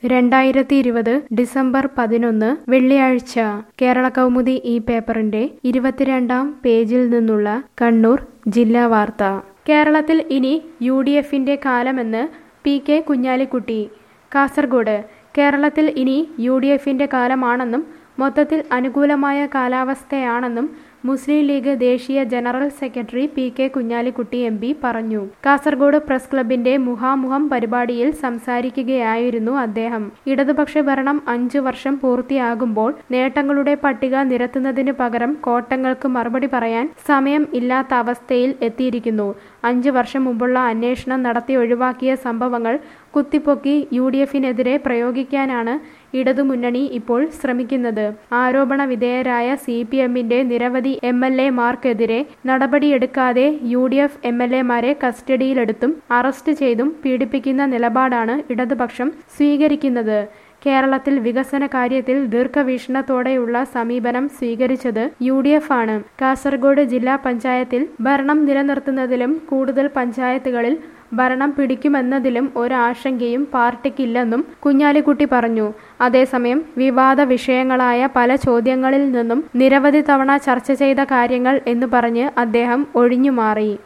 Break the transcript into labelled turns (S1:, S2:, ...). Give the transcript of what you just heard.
S1: രണ്ടായിരത്തി ഇരുപത് ഡിസംബർ പതിനൊന്ന് വെള്ളിയാഴ്ച കേരള കൗമുദി ഈ പേപ്പറിന്റെ ഇരുപത്തിരണ്ടാം പേജിൽ നിന്നുള്ള കണ്ണൂർ ജില്ലാ വാർത്ത കേരളത്തിൽ ഇനി യു ഡി എഫിന്റെ കാലമെന്ന് പി കെ കുഞ്ഞാലിക്കുട്ടി കാസർഗോഡ് കേരളത്തിൽ ഇനി യു ഡി എഫിന്റെ കാലമാണെന്നും മൊത്തത്തിൽ അനുകൂലമായ കാലാവസ്ഥയാണെന്നും മുസ്ലിം ലീഗ് ദേശീയ general secretary P K Kunhalikutty M P പറഞ്ഞു കാസർഗോഡ് പ്രസ് ക്ലബിന്റെ മുഖാമുഖം പരിപാടിയിൽ സംസാരിക്കുകയായിരുന്നു അദ്ദേഹം ഇടതുപക്ഷ ഭരണം അഞ്ചു വർഷം പൂർത്തിയാകുമ്പോൾ നേട്ടങ്ങളുടെ പട്ടിക നിരത്തുന്നതിന് പകരം കോട്ടങ്ങൾക്ക് മറുപടി പറയാൻ സമയം ഇല്ലാത്ത അവസ്ഥയിൽ എത്തിയിരിക്കുന്നു അഞ്ചു വർഷം മുമ്പുള്ള അന്വേഷണം നടത്തി ഒഴിവാക്കിയ സംഭവങ്ങൾ കുത്തിപ്പൊക്കി യു ഡി എഫിനെതിരെ പ്രയോഗിക്കാനാണ് ഇടതുമുന്നണി ഇപ്പോൾ ശ്രമിക്കുന്നത് ആരോപണ വിധേയരായ സി പി എമ്മിന്റെ നിരവധി എം എൽ എമാർക്കെതിരെ നടപടിയെടുക്കാതെ U D F M L എമാരെ കസ്റ്റഡിയിലെടുത്തും അറസ്റ്റ് ചെയ്തും പീഡിപ്പിക്കുന്ന നിലപാടാണ് ഇടതുപക്ഷം സ്വീകരിക്കുന്നത് കേരളത്തിൽ വികസന കാര്യത്തിൽ ദീർഘവീക്ഷണത്തോടെയുള്ള സമീപനം സ്വീകരിച്ചത് യു ഡി എഫ് ആണ് കാസർഗോഡ് ജില്ലാ പഞ്ചായത്തിൽ ഭരണം നിലനിർത്തുന്നതിലും കൂടുതൽ പഞ്ചായത്തുകളിൽ ഭരണം പിടിക്കുമെന്നതിലും ഒരാശങ്കയും പാർട്ടിക്കില്ലെന്നും കുഞ്ഞാലിക്കുട്ടി പറഞ്ഞു അതേസമയം വിവാദ വിഷയങ്ങളായ പല ചോദ്യങ്ങളിൽ നിന്നും നിരവധി തവണ ചർച്ച ചെയ്ത കാര്യങ്ങൾ എന്ന് പറഞ്ഞ് അദ്ദേഹം ഒഴിഞ്ഞുമാറി